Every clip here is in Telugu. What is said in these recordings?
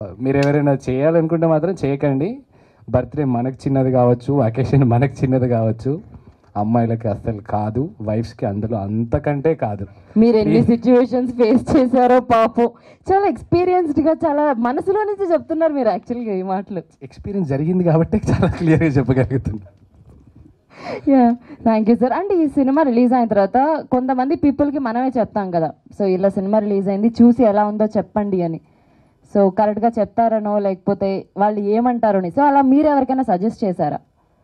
మీరు ఎవరైనా చేయాలనుకుంటే మాత్రం చేయకండి బర్త్డే మనకు చిన్నది కావచ్చు అకేషన్ మనకు చిన్నది కావచ్చు అమ్మాయిలకి అస్సలు కాదు వైఫ్స్కి అందులో అంతకంటే కాదు మీరు ఎన్ని సిచ్యువేషన్స్ ఫేస్ చేశారో పాపం చాలా ఎక్స్పీరియన్స్డ్ గా చాలా మనసులో నుంచి చెప్తున్నారు మీరు యాక్చువల్గా ఈ మాటలు ఎక్స్పీరియన్స్ జరిగింది కాబట్టి చాలా క్లియర్గా చెప్పగలుగుతున్నా యా థ్యాంక్ యూ సార్ అంటే ఈ సినిమా రిలీజ్ అయిన తర్వాత కొంతమంది పీపుల్కి మనమే చెప్తాం కదా సో ఇలా సినిమా రిలీజ్ అయింది చూసి ఎలా ఉందో చెప్పండి అని సో కరెక్ట్గా చెప్తారనో లేకపోతే వాళ్ళు ఏమంటారో అని సో అలా మీరు ఎవరికైనా సజెస్ట్ చేశారా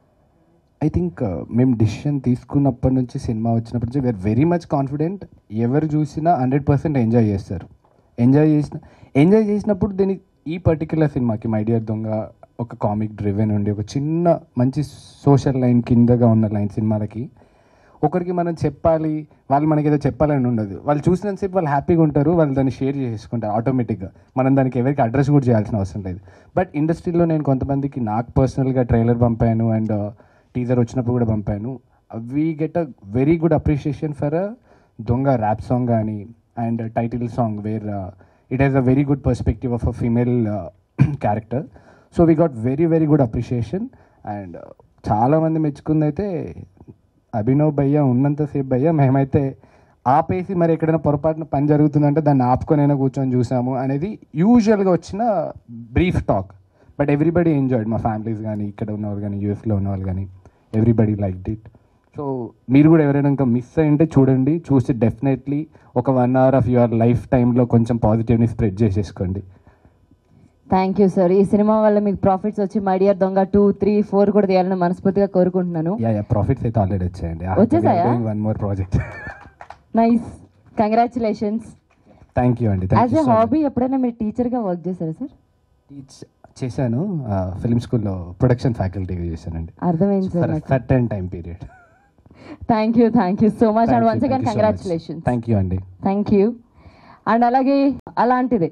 ఐ థింక్ మేము డిసిషన్ తీసుకున్నప్పటి నుంచి సినిమా వచ్చినప్పటి నుంచి వీఆర్ వెరీ మచ్ కాన్ఫిడెంట్ ఎవరు చూసినా హండ్రెడ్ పర్సెంట్ ఎంజాయ్ చేస్తారు ఎంజాయ్ చేసిన ఎంజాయ్ చేసినప్పుడు దీని ఈ పర్టిక్యులర్ సినిమాకి మై డియర్ దొంగ ఒక కామిక్ డ్రివెన్ ఉండి ఒక చిన్న మంచి సోషల్ లైన్ కిందగా ఉన్న లైన్ సినిమాలకి ఒకరికి మనం చెప్పాలి వాళ్ళు మనకి ఏదో చెప్పాలని ఉండదు వాళ్ళు చూసినంతసేపు వాళ్ళు హ్యాపీగా ఉంటారు వాళ్ళు దాన్ని షేర్ చేసుకుంటారు ఆటోమేటిక్గా మనం దానికి ఎవరికి అడ్రస్ కూడా చేయాల్సిన అవసరం లేదు బట్ ఇండస్ట్రీలో నేను కొంతమందికి నాకు పర్సనల్గా ట్రైలర్ పంపాను అండ్ టీజర్ వచ్చినప్పుడు కూడా పంపాను we get a very good appreciation for a Donga rap song కానీ and title song where it has a very good perspective of a female character so we got very very good appreciation and చాలామంది మెచ్చుకుంది అయితే అభినవ్ భయ్య ఉన్నంతసేపు భయ్య మేమైతే ఆపేసి మరి ఎక్కడైనా పొరపాటున పని జరుగుతుందంటే దాన్ని ఆపుకొనైనా కూర్చొని చూసాము అనేది యూజువల్గా వచ్చిన brief talk but everybody enjoyed మా ఫ్యామిలీస్ కానీ ఇక్కడ ఉన్నవాళ్ళు కానీ యూఎస్లో ఉన్నవాళ్ళు కానీ ఎవ్రీబడి లైక్ ఇట్ సో మీరు కూడా ఎవరైనా ఇంకా మిస్ అయ్యింటే చూడండి చూసి డెఫినెట్లీ ఒక one hour of your life టైంలో కొంచెం పాజిటివ్ని స్ప్రెడ్ చేసేసుకోండి థ్యాంక్ యూ సార్ ఈ సినిమా వల్ల మీకు ప్రాఫిట్స్ వచ్చి my dear Donga two three four కూడా తీయాలని మనస్ఫూర్తిగా కోరుకుంటున్నాను యా యా ప్రాఫిట్స్ అయితే ఆల్రెడీ వచ్చాయండి వచ్చేసాయా? One more project nice congratulations thank you అండి as thank a you hobby ఎప్పుడైనా మీరు టీచర్గా వర్క్ చేశారా సార్ టీచ్ చేశాను ఫిల్మ్ స్కూల్లో ప్రొడక్షన్ ఫ్యాకల్టీగా చేశానండి అర్థమైంది సార్ ఫర్ నాకు certain time period thank you thank you so much and once again congratulations thank you అండి థ్యాంక్ యూ అండ్ అలాగే అలాంటిదే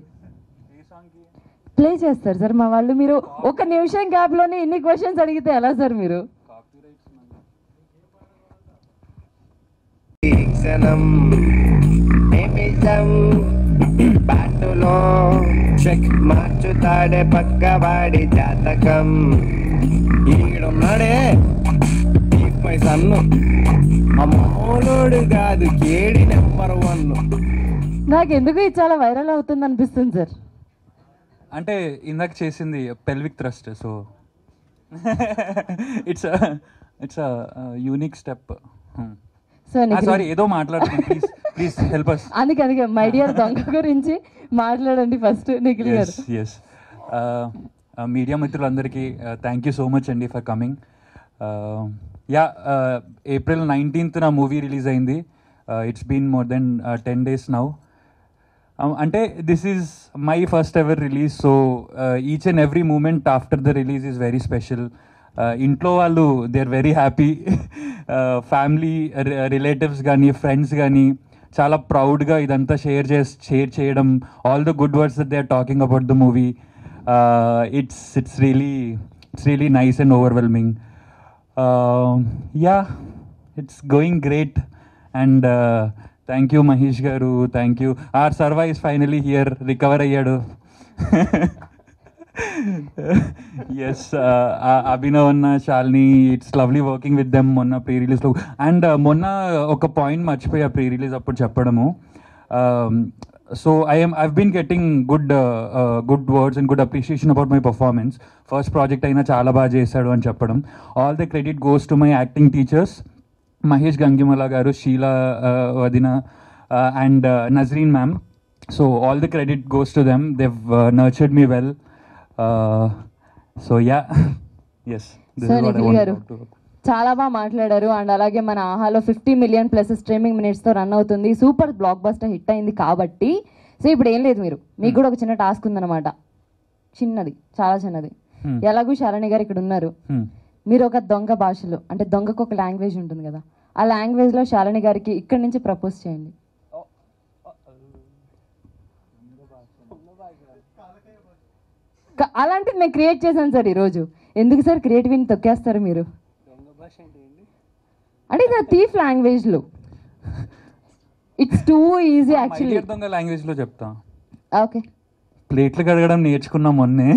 ప్లే చేస్తారు సార్ మా వాళ్ళు మీరు ఒక నిమిషం గ్యాప్ లోనే ఇన్ని క్వశ్చన్స్ అడిగితే ఎలా సార్ మీరు క్షణం నిమిషం బాటులో చెక్ మార్చుతాడే పక్కవాడి జాతకం ఈడున్నాడే మై సన్ను మా మామూలుడు కాదు కేడి నెంబర్ వన్ నాకు ఎందుకు ఇది చాలా వైరల్ అవుతుంది అనిపిస్తుంది సార్ అంటే ఇందాక చేసింది pelvic thrust so it's it's unique step so sorry ఏదో మాట్లాడుతున్నాను ప్లీజ్ ప్లీజ్ హెల్ప్ అస్ అందుకే అందుకే మై డియర్ దొంగ గురించి మాట్లాడండి first Nikhil garu yes yes media మిత్రులందరికీ థ్యాంక్ యూ సో మచ్ అండి for coming yeah April nineteenth నా మూవీ రిలీజ్ అయింది it's been more than ten days now అంటే this is my first ever release so each and every moment after the release is very special ఇంట్లో వాళ్ళు they are very happy family relatives కానీ ఫ్రెండ్స్ కానీ చాలా ప్రౌడ్గా ఇదంతా షేర్ చేసి షేర్ చేయడం all the good words they are talking about the movie it's it's really it's really nice and overwhelming yeah it's going great and thank you Mahesh garu thank you our Sarva is finally here recover అయ్యాడు ఎస్ అభినవ్ అన్న Shalini it's lovely working with them మొన్న ప్రీ రిలీజ్లో అండ్ మొన్న ఒక పాయింట్ మర్చిపోయా ప్రీ రిలీజ్ అప్పుడు చెప్పడము so I'm I've been getting good good words and good appreciation about my performance first project అయినా చాలా బాగా చేశాడు అని చెప్పడం all the credit goes to my acting teachers Mahesh Gangimala garu Sheela వదిన and Nazreen ma'am so all the credit goes to them they've nurtured me well so yeah yes so Nikhil garu చాలా బాగా మాట్లాడారు అండ్ అలాగే మన ఆహాలో ఫిఫ్టీ మిలియన్ ప్లస్ స్ట్రీమింగ్ మినిట్స్తో రన్ అవుతుంది సూపర్ బ్లాక్ బస్టర్ హిట్ అయింది కాబట్టి సో ఇప్పుడు ఏం లేదు మీరు మీకు కూడా ఒక చిన్న టాస్క్ ఉందన్నమాట చిన్నది చాలా చిన్నది Hmm. ఎలాగూ శరణి గారు ఇక్కడ ఉన్నారు మీరు ఒక దొంగ భాషలో అంటే దొంగకు ఒక లాంగ్వేజ్ ఉంటుంది కదా ఆ లాంగ్వేజ్ లో శాలిని గారికి ఇక్కడి నుంచి ప్రపోజ్ చేయండి క- అలాంటిది నేను క్రియేట్ చేశాను సార్ ఈరోజు ఎందుకు సార్ క్రియేటివిటీని తొక్కేస్తారు మీరు అంటే ఇది థీఫ్ లాంగ్వేజ్ లో ఇట్స్ టూ ఈజీ యాక్చువల్లీ దొంగ లాంగ్వేజ్లో చెప్తా ఓకే ప్లేట్లు కడగడం నేర్చుకున్నాం మొన్నే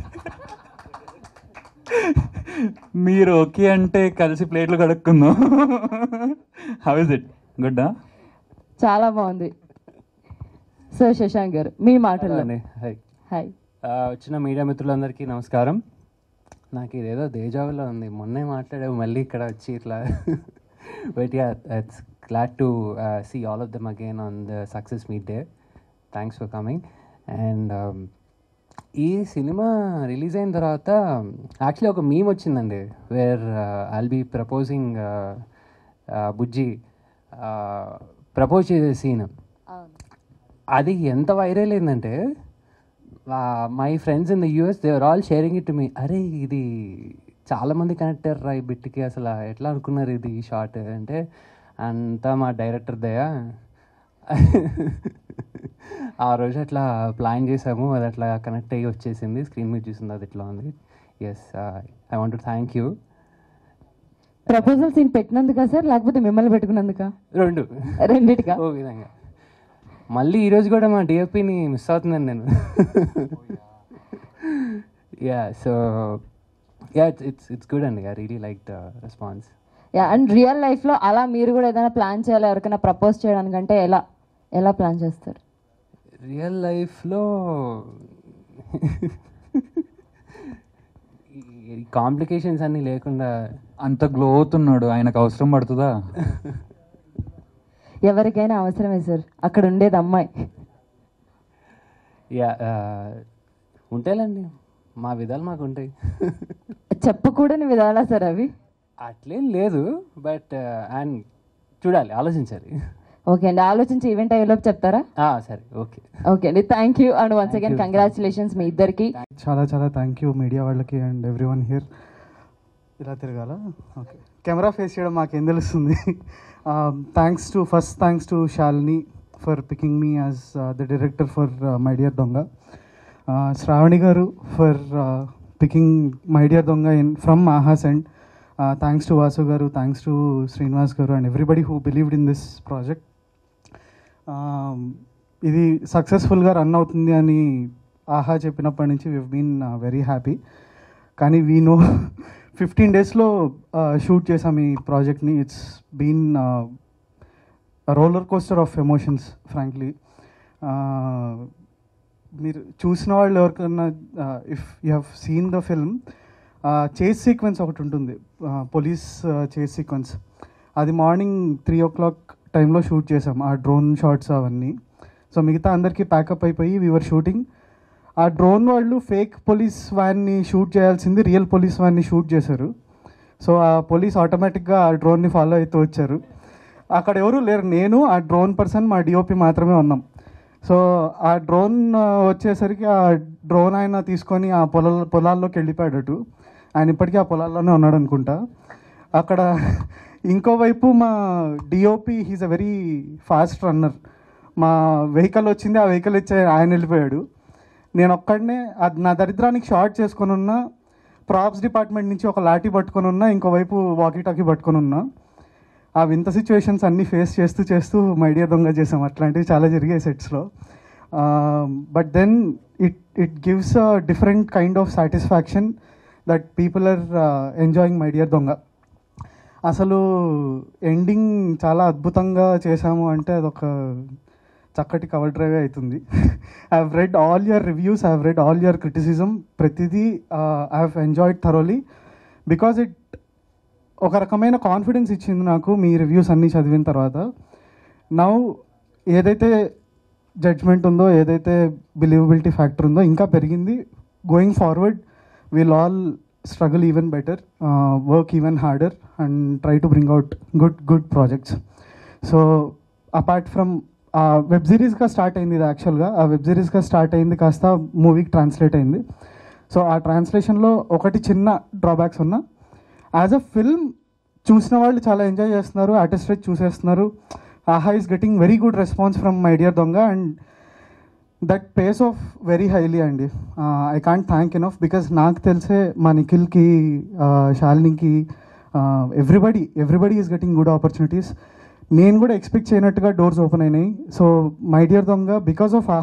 మీరు ఓకే అంటే కలిసి ప్లేట్లు కడుక్కుందాం హౌ ఇస్ ఇట్ గుడ్డా చాలా బాగుంది సో శశాంక్ గారు మీ మాటల్లో హాయ్ హాయ్ వచ్చిన మీడియా మిత్రులందరికీ నమస్కారం నాకు ఇదేదో దేజావులో ఉంది మొన్నే మాట్లాడావు మళ్ళీ ఇక్కడ వచ్చి ఇట్లా but yeah it's glad to see all of them again on the success meet day thanks for coming and ఈ సినిమా రిలీజ్ అయిన తర్వాత యాక్చువల్లీ ఒక మీమ్ వచ్చిందండి where I'll be proposing Bujji propose చేసే సీన్ అది ఎంత వైరల్ అయిందంటే my friends in the US they're all sharing it మీ అరే ఇది చాలా మంది కనెక్ట్ అయ్యారు ఈ బిట్కి అసలు ఎట్లా అనుకున్నారు ఇది ఈ షార్ట్ అంటే అంతా మా డైరెక్టర్ దయా ఆ రోజు అట్లా ప్లాన్ చేసాము అది అట్లా కనెక్ట్ అయ్యి వచ్చేసింది స్క్రీన్ మీద చూసింది అది ఇట్లా ఉంది yes I want thank you proposal scene పెట్టినందుకా సార్ లేకపోతే మిమ్మల్ని పెట్టుకున్నందుకా రెండు రెండిటికా ఓ విధంగా మళ్ళీ ఈరోజు కూడా మా డిఎఫ్పిని మిస్ అవుతున్నాను నేను yeah so yeah it's it's good అండి I really like the response yeah and real లైఫ్లో అలా మీరు కూడా ఏదైనా ప్లాన్ చేయాలి ఎవరికైనా ప్రపోజ్ చేయడానికంటే ఎలా ఎలా ప్లాన్ చేస్తారు రియల్ లైఫ్లో కాంప్లికేషన్స్ అన్నీ లేకుండా అంత గ్లో అవుతున్నాడు ఆయనకు అవసరం పడుతుందా ఎవరికైనా అవసరమే సార్ అక్కడ ఉండేది అమ్మాయి యా ఉంటాయిలండి మా విధాలు మాకు ఉంటాయి చెప్పకూడని విధాలా సార్ అవి అట్లేం లేదు బట్ అండ్ చూడాలి ఆలోచించాలి ఓకే అండి ఆలోచించి ఈవెంట్ అయ్యేలోపు చెప్తారా ఆ, సరే ఓకే ఓకే అండి thank you and once again congratulations మీ ఇద్దరికి చాలా చాలా థ్యాంక్ యూ మీడియా వాళ్ళకి అండ్ ఎవ్రీ వన్ హియర్ ఇలా తిరగాల ఓకే కెమెరా ఫేస్ చేయడం మాకేం తెలుస్తుంది thanks to first thanks to Shalini for picking me as the director for my dear Donga Shravani గారు for picking my dear Donga in from Aha's and thanks to Vasu గారు థ్యాంక్స్ టు శ్రీనివాస్ గారు and everybody who believed in this project ఇది సక్సెస్ఫుల్గా రన్ అవుతుంది అని ఆహా చెప్పినప్పటి నుంచి వీ బీన్ వెరీ హ్యాపీ కానీ వీ నో ఫిఫ్టీన్ డేస్లో షూట్ చేసాం ఈ ప్రాజెక్ట్ని it's been roller coaster of emotions frankly మీరు చూసిన వాళ్ళు ఎవరికన్నా if you have seen the film chase sequence ఒకటి ఉంటుంది పోలీస్ చేస్ సీక్వెన్స్ అది మార్నింగ్ త్రీ ఓ క్లాక్ టైంలో షూట్ చేసాం ఆ డ్రోన్ షాట్స్ అవన్నీ సో మిగతా అందరికీ ప్యాకప్ అయిపోయి వీఆర్ షూటింగ్ ఆ డ్రోన్ వాళ్ళు ఫేక్ పోలీస్ వ్యాన్ని షూట్ చేయాల్సింది రియల్ పోలీస్ వ్యాన్ని షూట్ చేశారు సో ఆ పోలీస్ ఆటోమేటిక్గా ఆ డ్రోన్ని ఫాలో అవుతూ వచ్చారు అక్కడ ఎవరు లేరు నేను ఆ డ్రోన్ పర్సన్ మా డిఓపి మాత్రమే ఉన్నాం సో ఆ డ్రోన్ ఆ, వచ్చేసరికి ఆ డ్రోన్ ఆయన తీసుకొని ఆ పొలాల పొలాల్లోకి వెళ్ళిపోయాడు అటు. ఆయన ఇప్పటికీ ఆ పొలాల్లోనే ఉన్నాడు అనుకుంటా అక్కడ ఇంకోవైపు మా DOP he's a very fast runner మా వెహికల్ వచ్చింది ఆ వెహికల్ ఇచ్చే ఆయన వెళ్ళిపోయాడు నేను ఒక్కడనే అది నా దరిద్రానికి షార్ట్ చేసుకొని ఉన్నా ప్రాప్స్ డిపార్ట్మెంట్ నుంచి ఒక లాఠీ పట్టుకొని ఉన్నా ఇంకోవైపు వాకీ టాకీ పట్టుకొని ఉన్నా ఆ వింత సిచ్యువేషన్స్ అన్నీ ఫేస్ చేస్తూ చేస్తూ మైడియా దొంగ చేసాం అట్లాంటివి చాలా జరిగాయి సెట్స్లో but then it it gives a different kind of satisfaction that people are enjoying my dear Donga అసలు ఎండింగ్ చాలా అద్భుతంగా చేశాము అంటే అదొక చక్కటి కవర్ డ్రైవ్ అవుతుంది I have read all your reviews I have read all your criticism ప్రతిదీ I have enjoyed thoroughly because it ఒక రకమైన కాన్ఫిడెన్స్ ఇచ్చింది నాకు మీ రివ్యూస్ అన్నీ చదివిన తర్వాత నౌ ఏదైతే జడ్జ్మెంట్ ఉందో ఏదైతే బిలీవబిలిటీ ఫ్యాక్టర్ ఉందో ఇంకా పెరిగింది going forward will all struggle even better work even harder and try to bring out good good projects so apart from web సిరీస్గా స్టార్ట్ అయింది ఇది యాక్చువల్గా ఆ వెబ్ సిరీస్గా స్టార్ట్ అయింది కాస్త మూవీకి ట్రాన్స్లేట్ అయింది సో ఆ ట్రాన్స్లేషన్లో ఒకటి చిన్న డ్రాబ్యాక్స్ ఉన్నా యాజ్ అ ఫిల్మ్ చూసిన వాళ్ళు చాలా ఎంజాయ్ చేస్తున్నారు ఆర్టిస్ట్ చూసేస్తున్నారు Aha is getting very good response from my dear Donga and that pace of very highly అండి I can't thank enough because నాకు తెలిసే మా నిఖిల్కి శాలినికి everybody everybody is getting good opportunities నేను కూడా ఎక్స్పెక్ట్ చేయనట్టుగా డోర్స్ ఓపెన్ అయినాయి so my dear Donga because of Aha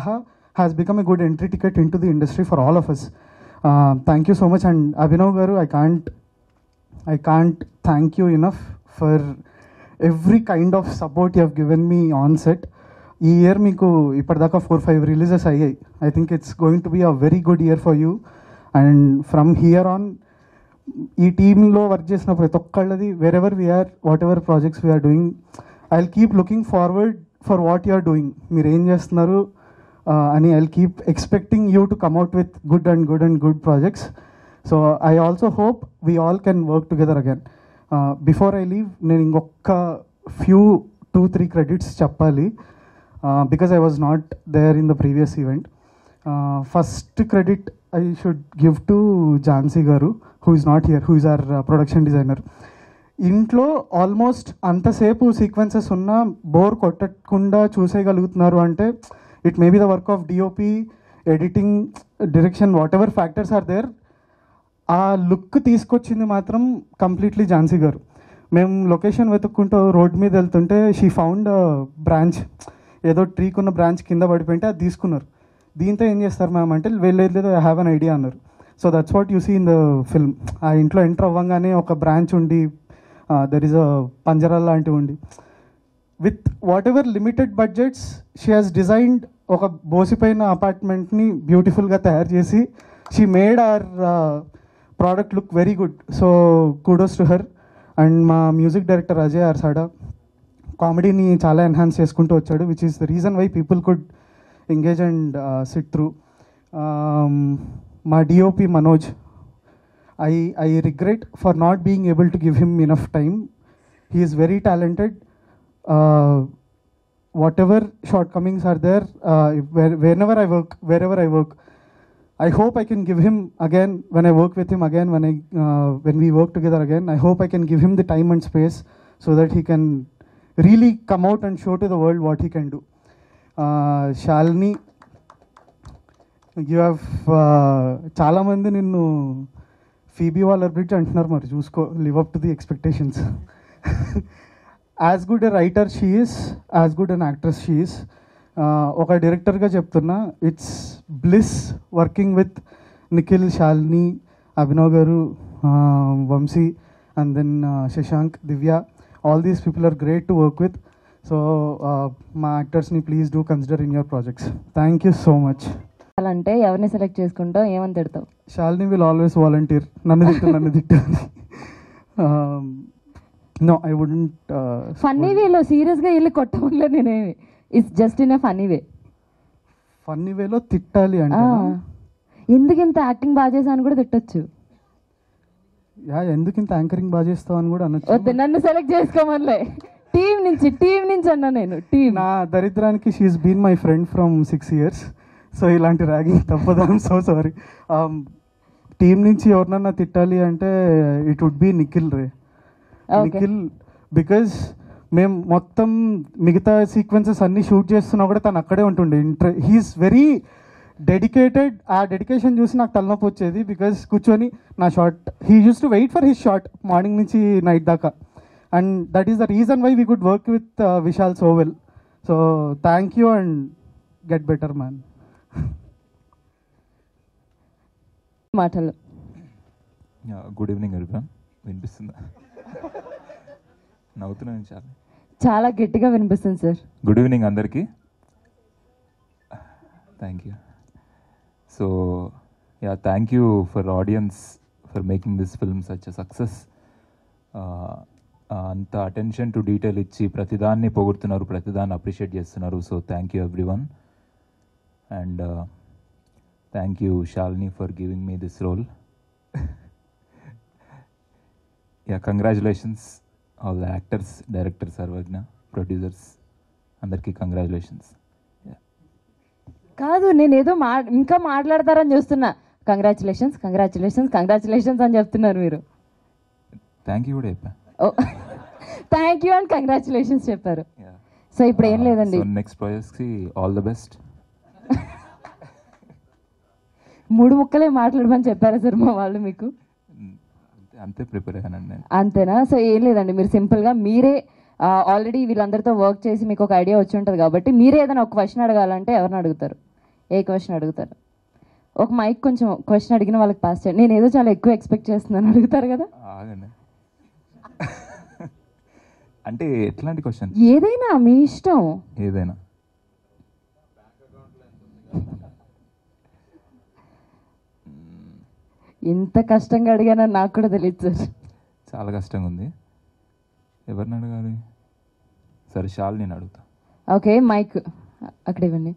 has become a good entry ticket into the industry for all of us. Uh, thank you so much. And Abhinav Garu, I can't, I can't thank you enough for every kind of support you have given me on set. ఈ ఇయర్ మీకు ఇప్పటిదాకా ఫోర్ ఫైవ్ రిలీజెస్ అయ్యాయి I think it's going to be a very good year for you and from here on ఈ టీంలో వర్క్ చేసిన ప్రతి ఒక్కళ్ళది wherever we're whatever projects we're doing I will keep looking forward for what you are doing మీరు ఏం చేస్తున్నారు uh, అని I will keep expecting you to come out with good and good and good projects so I also hope we all can work together again before I leave నేను ఇంకొక ఫ్యూ టూ త్రీ క్రెడిట్స్ చెప్పాలి because I was not there in the previous event first credit I should give to Jhansi గారు who is not here who is our production designer ఇంట్లో ఆల్మోస్ట్ అంతసేపు సీక్వెన్సెస్ ఉన్నా బోర్ కొట్టకుండా చూసేయగలుగుతున్నారు అంటే it may be the work of DOP editing direction whatever factors are there ఆ లుక్ తీసుకొచ్చింది మాత్రం కంప్లీట్లీ ఝాన్సీ గారు మేము లొకేషన్ వెతుక్కుంటూ రోడ్ మీద వెళ్తుంటే షీ ఫౌండ్ బ్రాంచ్ ఏదో ట్రీక్ ఉన్న బ్రాంచ్ కింద పడిపోయింటే అది తీసుకున్నారు దీంతో ఏం చేస్తారు మ్యామ్ అంటే వెళ్ళేది లేదు ఐ హ్యావ్ అన్ ఐడియా అన్నారు so that's what you see in the film ఆ ఇంట్లో ఎంటర్ అవ్వగానే ఒక బ్రాంచ్ ఉండి దర్ ఇస్ అ పంజరా లాంటివి ఉండి with whatever limited budgets she has designed ఒక బోసిపోయిన అపార్ట్మెంట్ని బ్యూటిఫుల్గా తయారు చేసి she made our product look very good so kudos to her and మా మ్యూజిక్ డైరెక్టర్ అజయ్ ఆర్సాడా కామెడీని చాలా ఎన్హాన్స్ చేసుకుంటూ వచ్చాడు which is the reason why people could engage and sit through మా DOP Manoj I I regret for not being able to give him enough time he is very talented whatever shortcomings are there, uh, where, whenever I work, wherever I work, I hope I can give him again when I work with him again when I uh, when we work together again. I hope I can give him the time and space so that he can really come out and show to the world what he can do. Uh, Shalini, you have చాలా మంది నిన్ను ఫీబీ వాళ్ళ బ్రిడ్జ్ అంటున్నారు మరి చూసుకో live up to the expectations as good a writer she's as good an actress she's ఒక డైరెక్టర్గా చెప్తున్నా it's bliss working with Nikhil Shalini Abhinav గారు Vamshi and then Shashank Divya all these people are great to work with so మా యాక్టర్స్ని please do consider in your projects thank you so much అంటే ఎవరిని సెలెక్ట్ చేసుకుంటావు ఏమని తిడతావు శాలిని విల్ ఆల్వేస్ వాలంటీర్ నన్ను తిట్టు నన్ను తిట్టు నో ఐ వుడెంట్ ఫన్నీ వేలో సీరియస్గా వెళ్ళి కొట్టమలే నేనేమి it's just in a funny way funny వేలో తిట్టాలి అంటే ఎందుకు ఇంత యాక్టింగ్ బాగా చేశాను కూడా తిట్టొచ్చు యా ఎందుకు ఇంత యాంకరింగ్ బాగా చేస్తావు అని కూడా వద్దు అనొచ్చు నన్ను సెలెక్ట్ చేసుకోమనిలే టీం నుంచి టీం నుంచి అన్నా నేను టీం నా దరిద్రానికి she's been my friend from six years so ఇలాంటి ర్యాగింగ్ తప్పదు ఐమ్ సో సారీ టీం నుంచి ఎవరినన్నా తిట్టాలి అంటే ఇట్ వుడ్ బి నిఖిల్ రే Okay. నిఖిల్ బికాజ్ మేము మొత్తం మిగతా సీక్వెన్సెస్ అన్ని షూట్ చేస్తున్నా కూడా తను అక్కడే ఉంటుండే ఇంట్రె హీఈస్ వెరీ డెడికేటెడ్ ఆ డెడికేషన్ చూసి నాకు తలనొప్పి వచ్చేది బికాజ్ కూర్చొని నా shot he used to wait for his shot morning నుంచి నైట్ దాకా and that is the reason why we good work with Vishal so well so thank you and get better man మాటలు గుడ్ ఈవినింగ్ ఎవ్రీవన్ వినిపిస్తుందా నవ్వుతున్నాను చాలా చాలా గట్టిగా వినిపిస్తుంది సార్ గుడ్ ఈవినింగ్ అందరికీ thank you so yeah thank you for audience for making this film such a success అంత అటెన్షన్ టు డీటెయిల్ ఇచ్చి ప్రతిదాన్ని పొగుడుతున్నారు ప్రతిదాన్ని అప్రిషియేట్ చేస్తున్నారు so thank you every one and thank you Shalini for giving me this role yeah congratulations all the actors director Sarvagna producers అందరికీ కంగ్రాచులేషన్స్ కాదు నేను ఏదో మా ఇంకా మాట్లాడతారని చూస్తున్నా కంగ్రాచులేషన్స్ కంగ్రాచులేషన్స్ కంగ్రాచులేషన్స్ అని చెప్తున్నారు మీరు థ్యాంక్ యూ కూడా చెప్పా ఓ థ్యాంక్ యూ అండ్ కంగ్రాచులేషన్స్ చెప్పారు సో ఇప్పుడు ఏం లేదండి సో నెక్స్ట్ ప్రాజెక్ట్స్కి ఆల్ ద బెస్ట్ మూడు ముక్కలే మాట్లాడమని చెప్పారా సార్ మా వాళ్ళు మీకు అంతే ప్రిపేర్ అయ్యానండి నేను అంతేనా సో ఏం లేదండి మీరు సింపుల్గా మీరే ఆల్రెడీ వీళ్ళందరితో వర్క్ చేసి మీకు ఒక ఐడియా వచ్చి ఉంటుంది కాబట్టి మీరే ఏదైనా ఒక క్వశ్చన్ అడగాలంటే ఎవరిని అడుగుతారు ఏ క్వశ్చన్ అడుగుతారు ఒక మైక్ కొంచెం క్వశ్చన్ అడిగిన వాళ్ళకి పాస్ చేయండి నేను ఏదో చాలా ఎక్కువ ఎక్స్పెక్ట్ చేస్తున్నాను అడుగుతారు కదా ఆగండి అంటే ఎట్లాంటి క్వశ్చన్ ఏదైనా మీ ఇష్టం ఏదైనా ఎంత కష్టంగా అడిగానో నాకు కూడా తెలియదు సార్ చాలా కష్టంగా ఉంది ఎవరిని అడగాలి సరే షాల్ నేను అడుగుతా ఓకే మైక్ అక్కడ ఇవ్వండి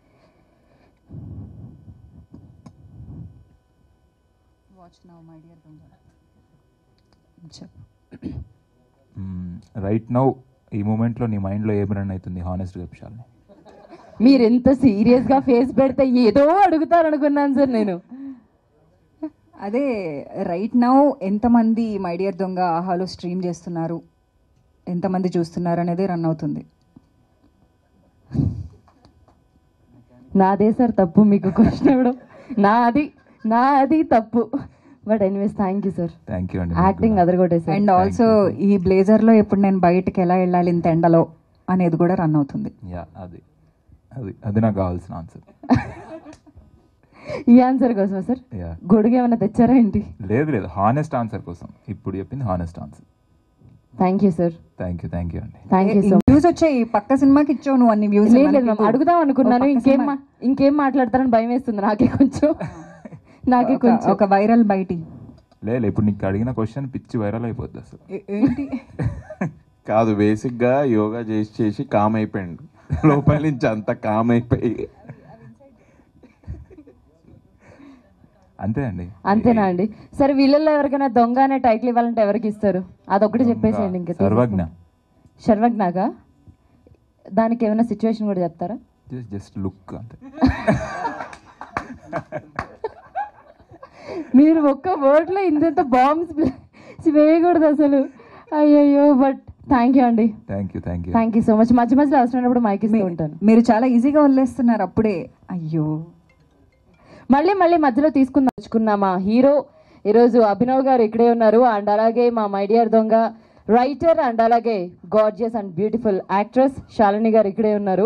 రైట్ నౌ ఈ మూమెంట్లో నీ మైండ్లో ఏం రన్ అవుతుంది హానెస్ట్గా షాల్ని మీరు ఎంత సీరియస్గా ఫేస్ పెడితే ఏదో అడుగుతారు అనుకున్నాను సార్ నేను అదే రైట్ నౌ ఎంతమంది మై డియర్ దొంగ ఆహాలో స్ట్రీమ్ చేస్తున్నారు ఎంతమంది చూస్తున్నారు అనేది రన్ అవుతుంది నాదే సార్ తప్పు మీకు క్వశ్చన్ ఇవ్వడం నాది నాది తప్పు but anyways thank you sir thank you అండి యాక్టింగ్ అదరగొట్టేసారు అండ్ ఆల్సో ఈ బ్లేజర్లో ఇప్పుడు నేను బయటకు ఎలా వెళ్ళాలి ఇంత ఎండలో అనేది కూడా రన్ అవుతుంది యా అది అది అది నాకు కావాల్సిన ఆన్సర్ ఈ ఆన్సర్ కోసమా సార్ యా గొడుగు ఏమైనా తెచ్చారా ఏంటి లేదు లేదు హానెస్ట్ ఆన్సర్ కోసం ఇప్పుడు చెప్పింది honest answer thank you sir thank you thank you అండి థ్యాంక్ యూ సో వ్యూస్ వచ్చాయి పక్క సినిమాకి ఇచ్చావు నువ్వు అన్ని వ్యూస్ లేదు లేదు మ్యామ్ అడుగుదాం అనుకున్నాను ఇంకేం మా- ఇంకేం మాట్లాడతారని భయం వేస్తుంది నాకే కొంచెం నాకే కొంచెం ఒక వైరల్ బయటి లేదు ఇప్పుడు నీకు అడిగిన క్వశ్చన్ పిచ్చి వైరల్ అయిపోద్ది అసలు ఏంటి కాదు బేసిక్గా యోగా చేసి చేసి కామ్ అయిపోయాడు లోపల నుంచి అంత కామ్ అయిపోయి అంతే అండి అంతేనా అండి సరే వీళ్ళల్లో ఎవరికైనా దొంగ అనే టైటిల్ ఇవ్వాలంటే ఎవరికి ఇస్తారు అదొకటి చెప్పేసేయండి ఇంకా సర్వజ్ఞ సర్వజ్ఞగా దానికి ఏమైనా సిచ్యువేషన్ కూడా చెప్తారా జస్ట్ జస్ట్ లుక్ అంతే మీరు ఒక్క వర్డ్ లో ఇంత బాంబ్స్ వేయకూడదు అసలు అయ్యయ్యో బట్ థ్యాంక్ యూ అండి thank you thank you thank you so much మధ్య మధ్యలో అవసరమైనప్పుడు మైక్ ఇస్తూ ఉంటాను మీరు చాలా ఈజీగా వదిలేస్తున్నారు అప్పుడే అయ్యో మళ్ళీ మళ్ళీ మధ్యలో తీసుకుందాం తెచ్చుకున్నామా హీరో ఈరోజు అభినవ్ గారు ఇక్కడే ఉన్నారు అండ్ అలాగే మా మైడియర్ దొంగ రైటర్ అండ్ అలాగే gorgeous and beautiful actress Shalini గారు ఇక్కడే ఉన్నారు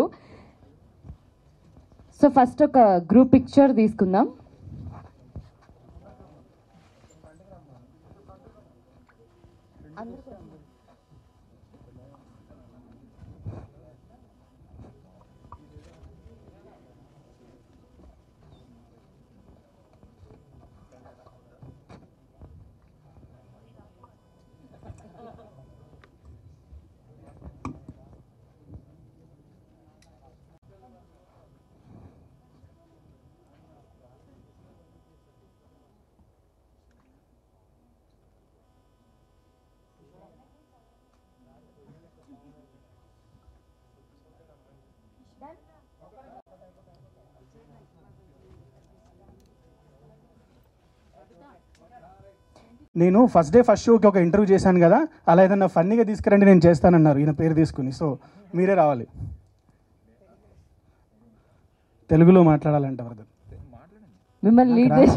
సో ఫస్ట్ ఒక గ్రూప్ పిక్చర్ తీసుకుందాం నేను ఫస్ట్ డే ఫస్ట్ షోకి ఒక ఇంటర్వ్యూ చేశాను కదా అలా ఏదన్నా ఫన్నీగా తీసుకురండి నేను చేస్తానన్నారు ఈయన పేరు తీసుకుని సో మీరే రావాలి తెలుగులో మాట్లాడాలంట వరద మిమ్మల్ని లీడ్ చేసి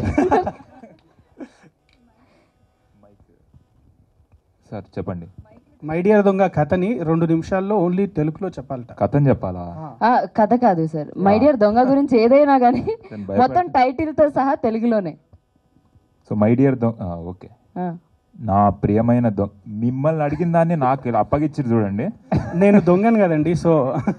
సార్ చెప్పండి మై డియర్ దొంగ కథని రెండు నిమిషాల్లో ఓన్లీ తెలుగులో చెప్పాలట కథని చెప్పాలా ఆ, కథ కాదు సార్ మై డియర్ దొంగ గురించి ఏదైనా కానీ నేను భయపడ- మొత్తం టైటిల్ తో సహా తెలుగులోనే సో మై డియర్ దొ ఓకే ఆ. నా ప్రియమైన దొ మిమ్మల్ని అడిగిన దాన్ని నాకు ఇలా అప్పగిచ్చిరు చూడండి నేను దొంగను కదండి సో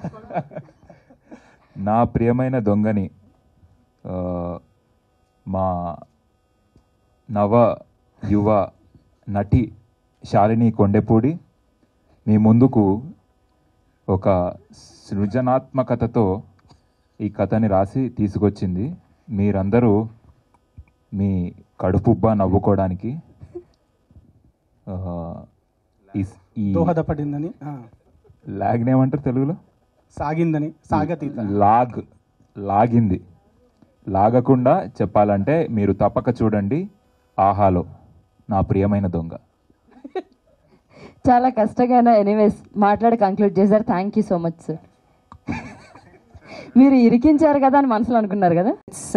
నా ప్రియమైన దొంగని ఆ, మా నవ యువ నటి శాలిని కొండెపూడి మీ ముందుకు ఒక సృజనాత్మకతతో ఈ కథని రాసి తీసుకొచ్చింది మీరందరూ మీ కడుపుబ్బా నవ్వుకోవడానికి ఆ, ఈ- ఈ దోహదపడిందని ఆ, లాగ్ని ఏమంటారు తెలుగులో సాగిందని సాగతీత లాగ్ లాగింది లాగకుండా చెప్పాలంటే మీరు తప్పక చూడండి ఆహాలో నా ప్రియమైన దొంగ చాలా కష్టంగా ఎనీవేస్ మాట్లాడి కంక్లూడ్ చేశారు thank you so much sir మీరు ఇరికించారు కదా అని మనసులో అనుకున్నారు కదా ఇట్స్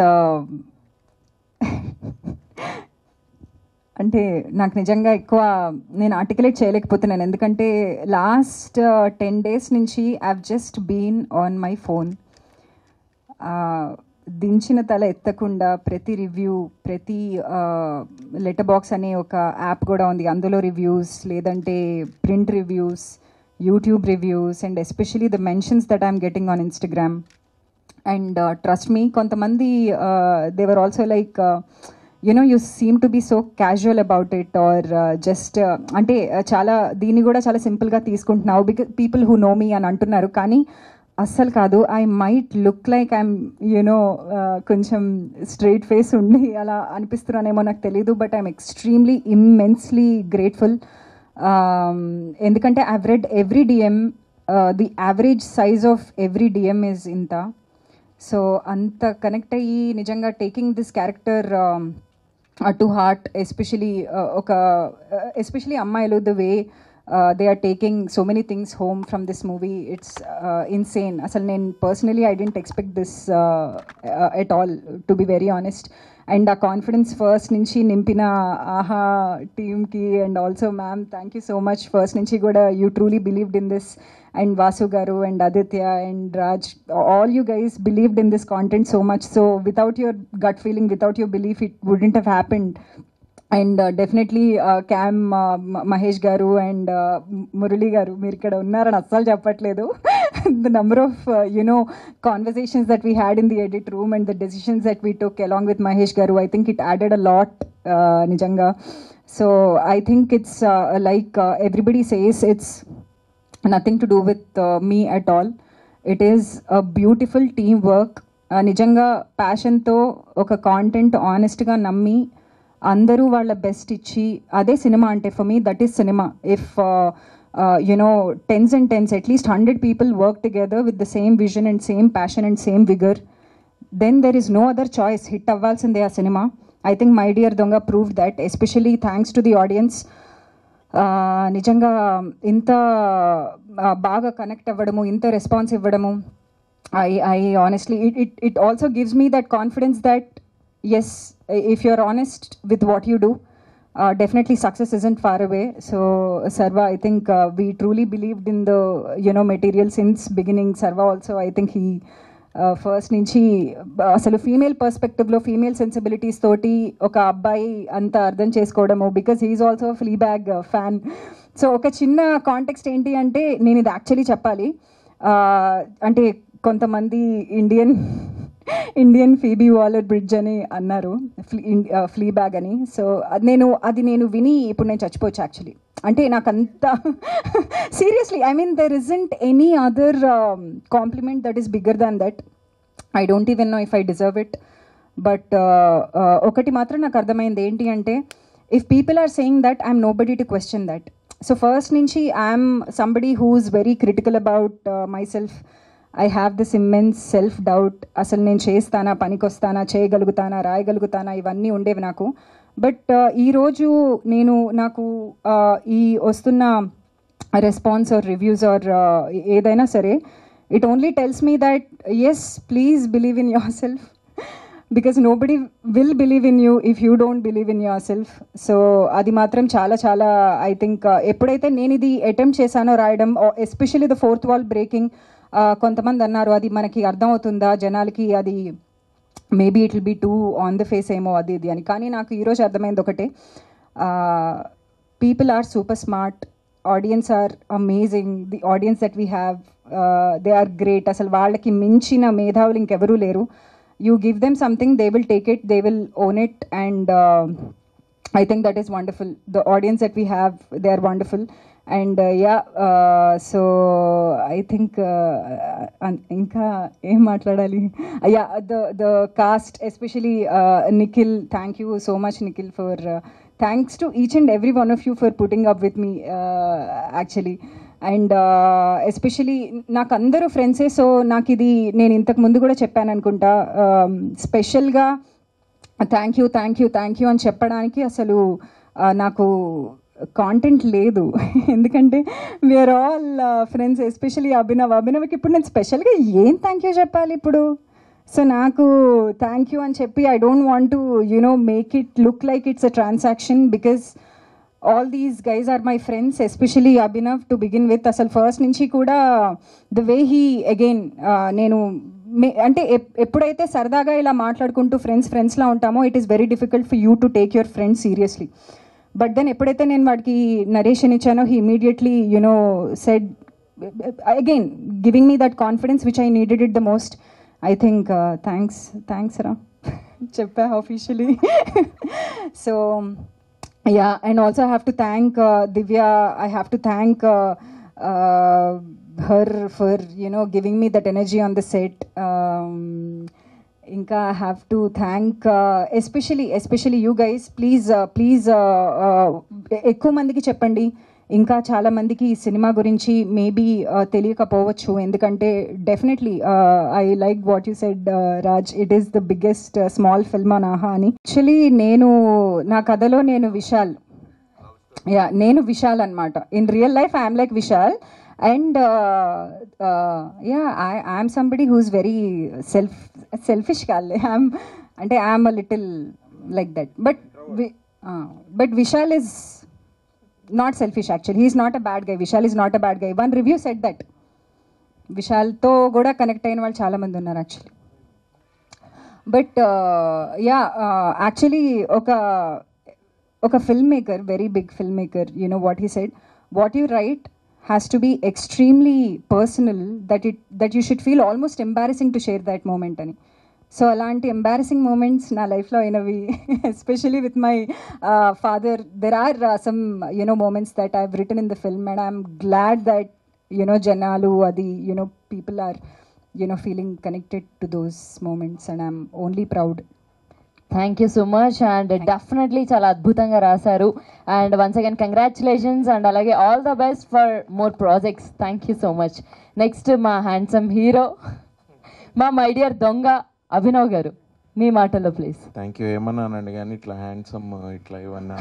అంటే నాకు నిజంగా ఎక్కువ నేను ఆర్టికులేట్ చేయలేకపోతున్నాను ఎందుకంటే లాస్ట్ టెన్ డేస్ నుంచి I've just been on my phone దించిన తల ఎత్తకుండా ప్రతి రివ్యూ ప్రతి లెటర్ బాక్స్ అనే ఒక యాప్ కూడా ఉంది అందులో రివ్యూస్ లేదంటే print reviews YouTube reviews and especially the mentions that I'm getting on Instagram and trust me కొంతమంది they're also like you know you seem to be so casual about it or just అంటే uh, చాలా దీన్ని కూడా చాలా సింపుల్గా తీసుకుంటున్నావు because people who know me అని అంటున్నారు కానీ అస్సలు కాదు I might look like I'm you know కొంచెం స్ట్రైట్ ఫేస్ ఉండి అలా అనిపిస్తున్నానేమో నాకు తెలీదు but I'm extremely immensely grateful ఎందుకంటే I've read every DM the average size of every DM is ఇంత సో అంత కనెక్ట్ అయ్యి నిజంగా taking this character to heart especially ఒక ఎస్పెషలీ అమ్మాయిలు the way they are taking so many things home from this movie it's insane అసలు నేను personally I didn't expect this at all to be very honest and ఆ కాన్ఫిడెన్స్ ఫస్ట్ నుంచి నింపిన ఆహా టీమ్కి and also ma'am thank you so much first నుంచి కూడా you truly believed in this and Vasu garu and Aditya and Raj all you guys believed in this content so much so without your gut feeling without your belief it wouldn't have happened and definitely Cam Mahesh garu and Murali garu మీరు ఇక్కడ ఉన్నారని అస్సలు చెప్పట్లేదు the number of you know conversations that we had in the edit room and the decisions that we took along with Mahesh garu I think it added a lot నిజంగా so I think it's like everybody says it's nothing to do with me at all it is a beautiful team work నిజంగా ప్యాషన్తో ఒక కాంటెంట్ ఆనెస్ట్గా నమ్మి అందరూ వాళ్ళ బెస్ట్ ఇచ్చి అదే సినిమా అంటే for me that is cinema if you know tens and tens at least hundred people work together with the same vision and same passion and same vigour then there is no other choice hit అవ్వాల్సిందే ఆ cinema I think my dear Donga prove that especially thanks to the audience నిజంగా ఇంత బాగా కనెక్ట్ అవ్వడము ఇంత రెస్పాన్స్ ఇవ్వడము I I honestly it it it also gives me that confidence that yes if you're honest with what you do definitely success isn't far away so Sarva I think we truly believed in the you know material since beginning Sarva also I think he first నుంచి అసలు ఫీమేల్ పర్స్పెక్టివ్లో ఫీమేల్ సెన్సిబిలిటీస్ తోటి ఒక అబ్బాయి అంత అర్థం చేసుకోవడము because he's also Fleabag fan so ఒక చిన్న కాంటెక్స్ట్ ఏంటి అంటే నేను ఇది యాక్చువల్లీ చెప్పాలి అంటే కొంతమంది Indian Indian Phoebe Waller Bridge అని అన్నారు ఫ్లీ ఫ్లీ బ్యాగ్ అని సో అది నేను అది నేను విని ఇప్పుడు నేను చచ్చిపోవచ్చు యాక్చువల్లీ అంటే నాకు అంత seriously I mean there isn't any other compliment that is bigger than that I don't even know if I deserve it but ఒకటి మాత్రం నాకు అర్థమైంది ఏంటి అంటే if people are saying that I'm nobody to question that so first నుంచి I'm somebody who's very critical about myself I have this immense self doubt అసలు నేను చేస్తానా పనికొస్తానా చేయగలుగుతానా రాయగలుగుతానా ఇవన్నీ ఉండేవి నాకు బట్ ఈరోజు నేను నాకు ఈ వస్తున్న రెస్పాన్స్ ఆర్ రివ్యూస్ ఆర్ ఏదైనా సరే it only tells me that yes please believe in yourself because nobody will believe in you if you don't believe in yourself so అది మాత్రం చాలా చాలా ఐ థింక్ ఎప్పుడైతే నేను ఇది అటెంప్ట్ చేశానో రాయడం especially the fourth wall breaking కొంతమంది అన్నారు అది మనకి అర్థమవుతుందా జనాలకి అది maybe it will be too on the face ఏమో అది ఇది అని కానీ నాకు ఈరోజు అర్థమైంది ఒకటే people are super smart audience are amazing the audience that we have they are great అసలు వాళ్ళకి మించిన మేధావులు ఇంకెవరూ లేరు you give them something they will take it they will own it and I think that is wonderful the audience that we have they are wonderful and yeah so I think ఇంకా ఏం మాట్లాడాలి yeah the the cast especially Nikhil thank you so much Nikhil for thanks to each and every one of you for putting up with me actually and especially నాకు అందరూ ఫ్రెండ్సే సో నాకు ఇది నేను ఇంతకు ముందు కూడా చెప్పాను అనుకుంటా స్పెషల్గా thank you thank you thank you అని చెప్పడానికి అసలు నాకు కాంటెంట్ లేదు ఎందుకంటే we're all friends especially Abhinav అభినవ్కి ఇప్పుడు నేను స్పెషల్గా ఏం థ్యాంక్ యూ చెప్పాలి ఇప్పుడు సో నాకు థ్యాంక్ యూ అని చెప్పి I don't want to you know make it look like it's a transaction because all these guys are my friends especially Abhinav to begin with అసలు ఫస్ట్ నుంచి కూడా ద వే హీ అగైన్ నేను మే- అంటే ఎప్- ఎప్పుడైతే సరదాగా ఇలా మాట్లాడుకుంటూ ఫ్రెండ్స్ ఫ్రెండ్స్లా ఉంటామో it is very difficult for you to take your friends seriously but then ఎప్పుడైతే నేను వాడికి నరేషన్ ఇచ్చానో he immediately you know said again giving me that confidence which I needed it the most I think thanks thanks రా చెప్పా officially so yeah and also i have to thank uh, divya i have to thank uh, uh, her for you know giving me that energy on the set um, ఇంకా I have to thank especially especially you guys please please ఎక్కువ మందికి చెప్పండి ఇంకా చాలా మందికి ఈ సినిమా గురించి మేబీ తెలియకపోవచ్చు ఎందుకంటే definitely I like what you said Raj it is the biggest small film on Aha అని యాక్చువల్లీ నేను నా కథలో నేను విశాల్ యా నేను విశాల్ అనమాట in real life I'm like Vishal and yeah I I'm somebody who's very self selfish కాలే ఐఎమ్ అంటే I'm a little like that but but Vishal is not selfish actually he's not a bad guy Vishal is not a bad guy one review said that విశాల్తో కూడా కనెక్ట్ అయిన వాళ్ళు చాలామంది ఉన్నారు యాక్చువల్లీ బట్ యా యాక్చువల్లీ ఒక ఒక film maker very big film maker you know what he said what you write has to be extremely personal that it that you should feel almost embarrassing to share that moment అని సో అలాంటి ఎంబారసింగ్ మూమెంట్స్ నా లైఫ్లో అయినవి especially with my father there are some you know moments that I written in the film and I'm glad that you know జనాలు అది you know people are you know feeling connected to those moments and I'm only proud thank you so much and definitely చాలా అద్భుతంగా రాశారు and once again congratulations and అలాగే all the best for more projects thank you so much next మా హ్యాండ్సమ్ హీరో మా మై డియర్ దొంగ అభినవ్ గారు మీ మాటల్లో ప్లీజ్ థ్యాంక్ యూ ఏమన్నానండి కానీ ఇట్లా హ్యాండ్సమ్ ఇట్లా ఇవన్నీ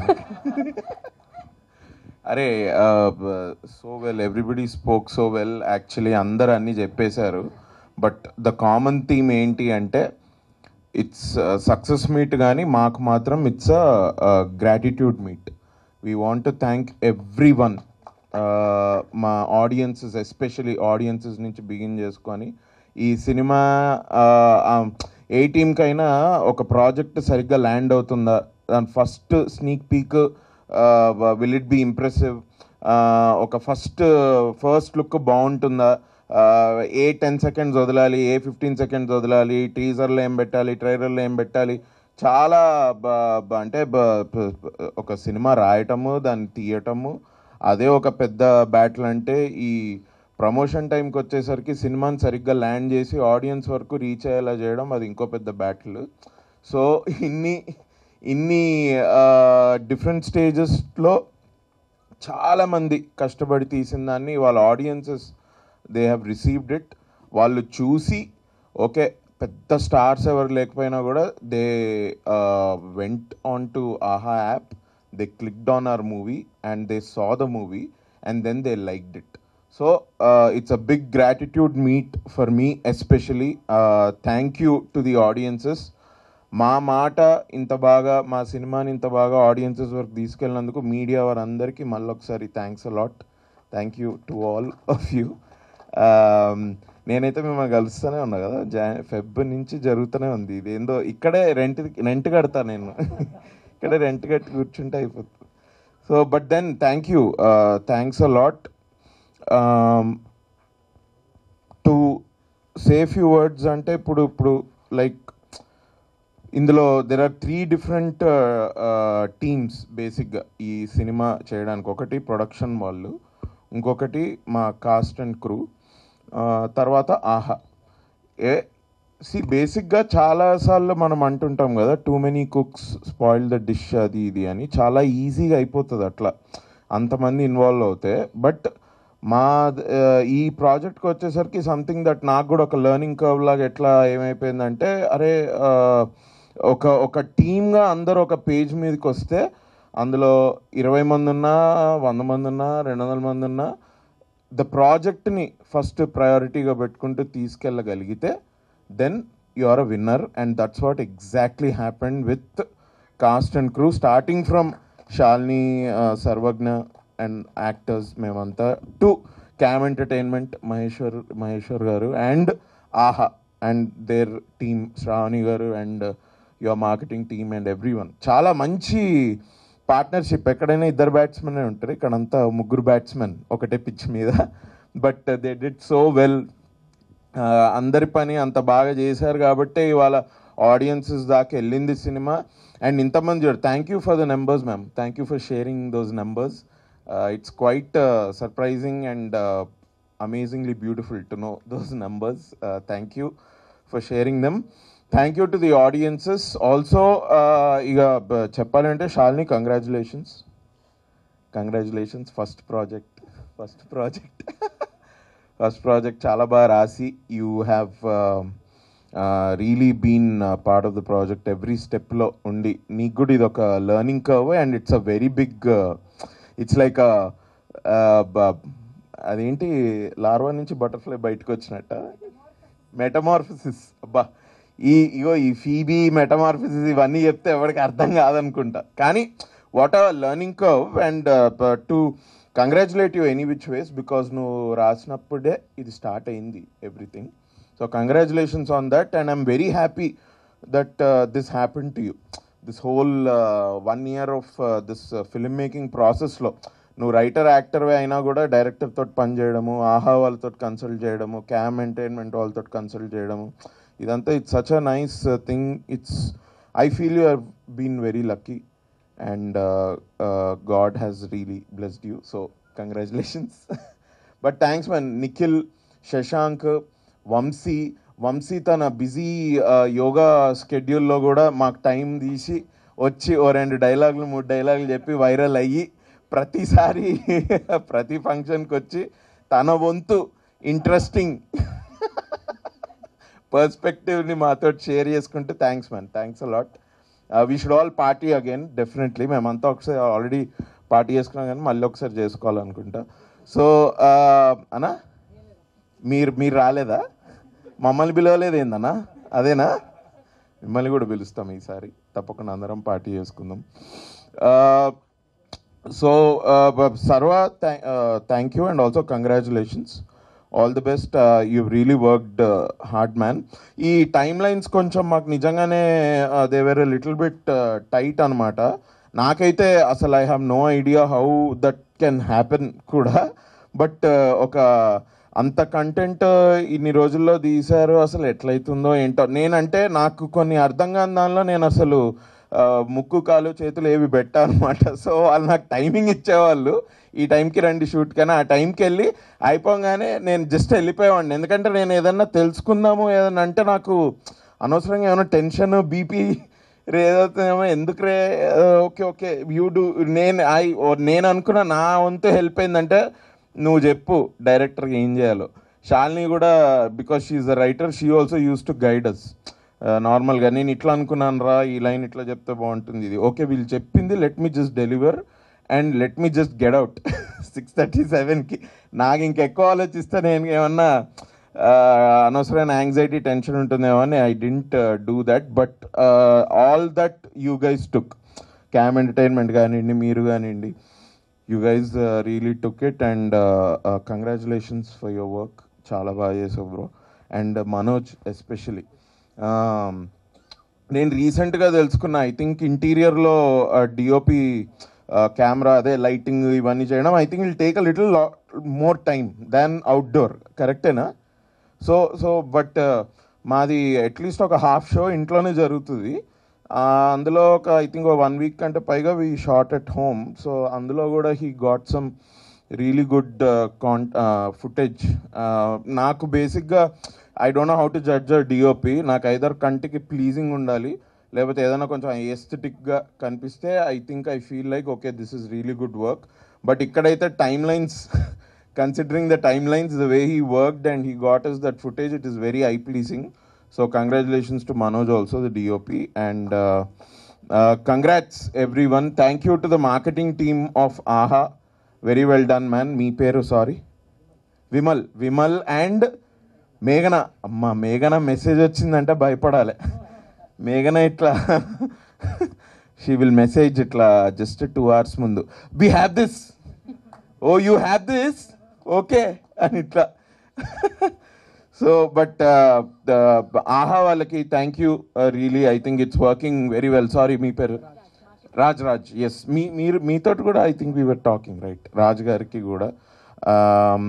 అరే so well everybody spoke so well actually అందరు అన్నీ చెప్పేశారు బట్ ద కామన్ థీమ్ ఏంటి అంటే ఇట్స్ సక్సెస్ మీట్ కానీ మాకు మాత్రం it's a gratitude meet we want to thank every one మా ఆడియన్సెస్ ఎస్పెషలీ ఆడియన్సెస్ నుంచి బిగిన్ చేసుకొని ఈ సినిమా ఏ టీంకైనా ఒక ప్రాజెక్ట్ సరిగ్గా ల్యాండ్ అవుతుందా దాని first sneak peek will it be impressive ఒక ఫస్ట్ ఫస్ట్ లుక్ బాగుంటుందా ఏ టెన్ సెకండ్స్ వదలాలి ఏ ఫిఫ్టీన్ సెకండ్స్ వదలాలి టీజర్లో ఏం పెట్టాలి ట్రైలర్లో ఏం పెట్టాలి చాలా బ- బ- అంటే బ- ప- ప- ఒక సినిమా రాయటము దాన్ని తీయటము అదే ఒక పెద్ద బ్యాటిల్ అంటే ఈ ప్రమోషన్ టైంకి వచ్చేసరికి సినిమాని సరిగ్గా ల్యాండ్ చేసి ఆడియన్స్ వరకు రీచ్ అయ్యేలా చేయడం అది ఇంకో పెద్ద బ్యాటిల్ సో ఇన్ని ఇన్ని డిఫరెంట్ స్టేజెస్లో చాలామంది కష్టపడి తీసిన దాన్ని వాళ్ళ audiences they have received it వాళ్ళు చూసి ఓకే పెద్ద స్టార్స్ ఎవరు లేకపోయినా కూడా they went on to Aha app they clicked on our movie and they saw the movie and then they liked it so it's a big gratitude meet for me especially thank you to the audiences మా మాట ఇంత బాగా మా సినిమాని ఇంత బాగా ఆడియన్సెస్ వరకు తీసుకెళ్ళినందుకు మీడియా వారందరికీ మళ్ళొకసారి thanks a lot thank you to all of you నేనైతే మిమ్మల్ని కలుస్తూనే ఉన్నా కదా జా ఫెబ్ నుంచి జరుగుతూనే ఉంది ఇది ఏందో ఇక్కడే రెంట్ రెంట్ కడతా నేను ఇక్కడే రెంట్ కట్టి కూర్చుంటే అయిపోతుంది so but then thank you thanks a lot to say few words అంటే ఇప్పుడు ఇప్పుడు లైక్ ఇందులో there are three different teams బేసిక్గా ఈ సినిమా చేయడానికి ఒకటి ప్రొడక్షన్ వాళ్ళు ఇంకొకటి మా కాస్ట్ అండ్ క్రూ తర్వాత ఆహా ఏ సి బేసిక్గా చాలాసార్లు మనం అంటుంటాం కదా too many cooks spoil the dish అది ఇది అని చాలా ఈజీగా అయిపోతుంది అట్లా అంతమంది ఇన్వాల్వ్ అవుతే బట్ మా ఆ, ఈ ప్రాజెక్ట్కి వచ్చేసరికి సంథింగ్ దట్ నాకు కూడా ఒక లెర్నింగ్ కర్వ్ లాగా ఎట్లా ఏమైపోయిందంటే అరే ఆ, ఒక ఒక టీమ్గా అందరూ ఒక పేజ్ మీదకి వస్తే అందులో ఇరవై మంది ఉన్నా వంద మంది ఉన్నా రెండు వందల మంది ఉన్నా ద ప్రాజెక్ట్ని ఫస్ట్ ప్రయారిటీగా పెట్టుకుంటూ తీసుకెళ్ళగలిగితే then you are a winner and that's what exactly happened with cast and crew starting from Shalini Sarvagna and actors మేమంతా to Cam Entertainment Maheshwar Maheshwar garu and Aha and their team Shravani garu and your marketing team and every one చాలా మంచి పార్ట్నర్షిప్ ఎక్కడైనా ఇద్దరు బ్యాట్స్మెన్ ఉంటారు ఇక్కడంతా ముగ్గురు బ్యాట్స్మెన్ ఒకటే పిచ్ మీద but they did so well అందరి పని అంత బాగా చేశారు కాబట్టి ఇవాళ ఆడియన్సెస్ దాకా వెళ్ళింది సినిమా అండ్ ఇంతమంది చూడు thank you for the numbers ma'am thank you for sharing those numbers it's quite surprising and amazingly beautiful to know those numbers thank you for sharing them thank you to the audiences also ఇక బ- చెప్పాలంటే Shalini congratulations congratulations first project first project first project చాలా బాగా రాసి you have really been part of the project every స్టెప్లో ఉండి నీకు కూడా ఇది ఒక learning curve and it's a very big it's like అదేంటి లార్వా నుంచి బటర్ఫ్లై బయటకు వచ్చినట్ట మెటమార్ఫిసిస్ అబ్బా ఈ ఇగో ఈ ఫీబీ మెటమార్ఫిసిస్ ఇవన్నీ చెప్తే ఎవరికి అర్థం కాదనుకుంటా కానీ what are learning curve and to congratulate you any which ways because నువ్వు రాసినప్పుడే ఇది స్టార్ట్ అయింది everything so congratulations on that and I'm very happy that this happen to you this whole one year of this film making ప్రాసెస్లో నువ్వు రైటర్ యాక్టర్వే అయినా కూడా డైరెక్టర్ తోటి పని చేయడము ఆహా వాళ్ళతో కన్సల్ట్ చేయడము క్యామ్ ఎంటర్టైన్మెంట్ వాళ్ళతో కన్సల్ట్ చేయడము ఇదంతా it's such a nice thing it's I feel you have been very lucky and God has really blessed you so congratulations but thanks man Nikhil Shashank Vamshi Vamshi తన బిజీ యోగా స్కెడ్యూల్లో కూడా మాకు టైం తీసి వచ్చి ఓ రెండు డైలాగులు మూడు డైలాగులు చెప్పి వైరల్ అయ్యి ప్రతిసారి ప్రతి ఫంక్షన్కి వచ్చి తన వంతు ఇంట్రెస్టింగ్ పర్స్పెక్టివ్ని మాతో షేర్ చేసుకుంటే thanks man thanks a lot we should all party again definitely మేమంతా ఒకసారి ఆల్రెడీ పార్టీ చేసుకున్నాం కానీ మళ్ళీ ఒకసారి చేసుకోవాలనుకుంటా సో అన్నా మీరు మీరు రాలేదా మమ్మల్ని పిలవలేదు ఏందన్నా అదేనా మిమ్మల్ని కూడా పిలుస్తాం ఈసారి తప్పకుండా అందరం పార్టీ చేసుకుందాం so Sarva thank you and also congratulations all the best you really worked hard man ఈ టైమ్ లైన్స్ కొంచెం మాకు నిజంగానే they were little bit tight అనమాట నాకైతే అసలు I have no idea how that can happen కూడా బట్ ఒక అంత కంటెంట్ ఇన్ని రోజుల్లో తీశారు అసలు ఎట్లయితుందో ఏంటో నేనంటే నాకు కొన్ని అర్థం కాని దానిలో నేను అసలు ఆ, ముక్కు కాలు చేతులు ఏవి పెట్టా అనమాట సో వాళ్ళు నాకు టైమింగ్ ఇచ్చేవాళ్ళు ఈ టైంకి రండి షూట్ కానీ ఆ టైంకి వెళ్ళి అయిపోగానే నేను జస్ట్ వెళ్ళిపోయేవాడిని ఎందుకంటే నేను ఏదన్నా తెలుసుకుందాము ఏదన్నా అంటే నాకు అనవసరంగా ఏమైనా టెన్షన్ బీపీ రే ఏదవుతుందేమో ఎందుకు రే ఓకే ఓకే యూ డూ నేను ఐ నేను అనుకున్న నా వంతు హెల్ప్ అయిందంటే నువ్వు చెప్పు డైరెక్టర్కి ఏం చేయాలో షాలిని కూడా because she's the writer she also used to guide us నార్మల్గా నేను ఇట్లా అనుకున్నాను రా ఈ లైన్ ఇట్లా చెప్తే బాగుంటుంది ఇది ఓకే వీళ్ళు చెప్పింది let me just deliver and let me just get out six thirty సెవెన్కి నాకు ఇంకెక్కువ ఆలోచిస్తే నేను ఏమన్నా ఆ, అనవసరమైన యాంగ్జైటీ టెన్షన్ ఉంటుందేమో అని I didn't do that but all that you guys took calm entertainment కానివ్వండి మీరు కానివ్వండి you guys really took it and congratulations for your work చాలా బాగా చేసావు బ్రో అండ్ మనోజ్ ఎస్పెషలీ నేను రీసెంట్గా తెలుసుకున్నా ఐ థింక్ ఇంటీరియర్లో డిఓపి కెమెరా అదే లైటింగ్ ఇవన్నీ చేయడం I think will take a little more time than outdoor కరెక్టేనా సో సో బట్ మాది అట్లీస్ట్ ఒక హాఫ్ షో ఇంట్లోనే జరుగుతుంది ఆ, అందులో ఒక ఐ థింక్ వన్ వీక్ కంటే పైగా we shot at home so అందులో కూడా he got some really good con footage నాకు బేసిక్గా I don't know how to judge DOP నాకు ఐదర్ కంటికి ప్లీజింగ్ ఉండాలి లేకపోతే ఏదైనా కొంచెం ఎస్థెటిక్గా కనిపిస్తే I think I feel like okay this is really good work but ఇక్కడైతే timelines considering the timelines, the way he worked and he got us that footage, it is very eye pleasing. So congratulations to Manoj also, the DOP, and uh, uh, congrats everyone. Thank you to the marketing team of AHA. Very well done, man. Me peru sorry. Vimal Vimal and మేఘన అమ్మ మేఘన మెసేజ్ వచ్చిందంటే భయపడాలి మేఘన ఇట్లా షీ విల్ మెసేజ్ ఇట్లా జస్ట్ టూ అవర్స్ ముందు we have this oh you have this okay అని ఇట్లా సో బట్ ఆహా వాళ్ళకి thank you really I think it's working very well sorry మీ పేరు రాజ్ రాజ్ ఎస్ మీ మీరు మీతో కూడా I think we were talking right Raj గారికి కూడా Um,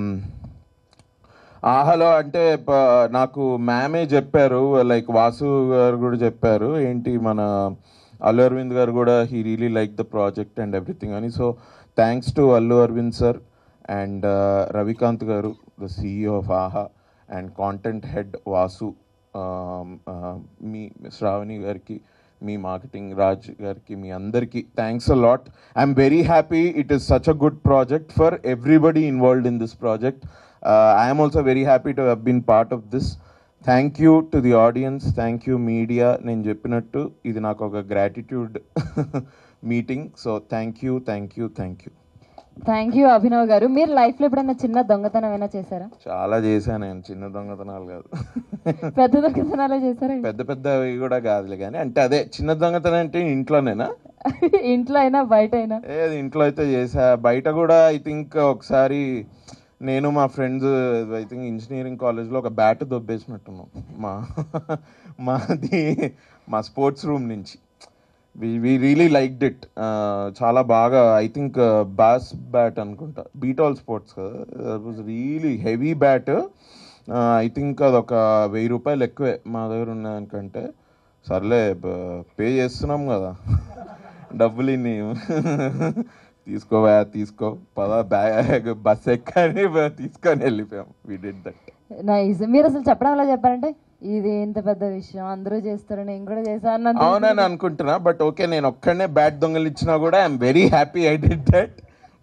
ఆహాలో అంటే ప- నాకు మ్యామే చెప్పారు లైక్ వాసు గారు కూడా చెప్పారు ఏంటి మన అల్లు అరవింద్ గారు కూడా he really like the project and everything అని so thanks to Allu Aravind sir and Ravikanth గారు the CEO of Aha and content head Vasu um, uh, మీ శ్రావణి గారికి మీ మార్కెటింగ్ రాజ్ గారికి మీ అందరికీ thanks a lot I'm very happy it is such a good project for everybody involved in this project I'm also very happy to have been part of this thank you to the audience thank you media నేను చెప్పినట్టు ఇది నాకు ఒక gratitude meeting so thank you thank you thank you thank you Abhinav గారు మీరు లైఫ్లో ఎప్పుడైనా చిన్న దొంగతనం ఏమైనా చేశారా చాలా చేశాను నేను చిన్న దొంగతనాలు కాదు పెద్ద దొంగతనాలే చేశారా పెద్ద పెద్దవి కూడా కాదులే కానీ అంటే అదే చిన్న దొంగతనం అంటే ఇంట్లోనేనా ఇంట్లో అయినా బయట అయినా ఏది ఇంట్లో అయితే చేసా బయట కూడా ఐ థింక్ ఒకసారి నేను మా ఫ్రెండ్స్ ఐ థింక్ ఇంజనీరింగ్ కాలేజ్లో ఒక బ్యాట్ దొబ్బేసినట్టున్నాం మా మాది మా స్పోర్ట్స్ రూమ్ నుంచి వి రియలీ లైక్డ్ ఇట్ చాలా బాగా ఐ థింక్ బాస్ బ్యాట్ అనుకుంటా బీటాల్ స్పోర్ట్స్ కదా was really heavy bat I think అది ఒక వెయ్యి రూపాయలు ఎక్కువే మా దగ్గర ఉన్నదానికంటే సర్లే పే చేస్తున్నాం కదా డబ్బులు ఇన్ని తీసుకోవా తీసుకో పద బ్యాగ్ బస్ ఎక్కని తీసుకొని వెళ్ళిపోయాం వి డిడ్ దట్ నైస్ మీరు అసలు చెప్పడం ఎలా చెప్పారంటే ఇది ఇంత పెద్ద విషయం అందరూ చేస్తారు నేను కూడా చేశాను అన్నంత అవునని అనుకుంటున్నా బట్ ఓకే నేను ఒక్కడనే బ్యాట్ దొంగలిచ్చినా కూడా I'm very happy I did that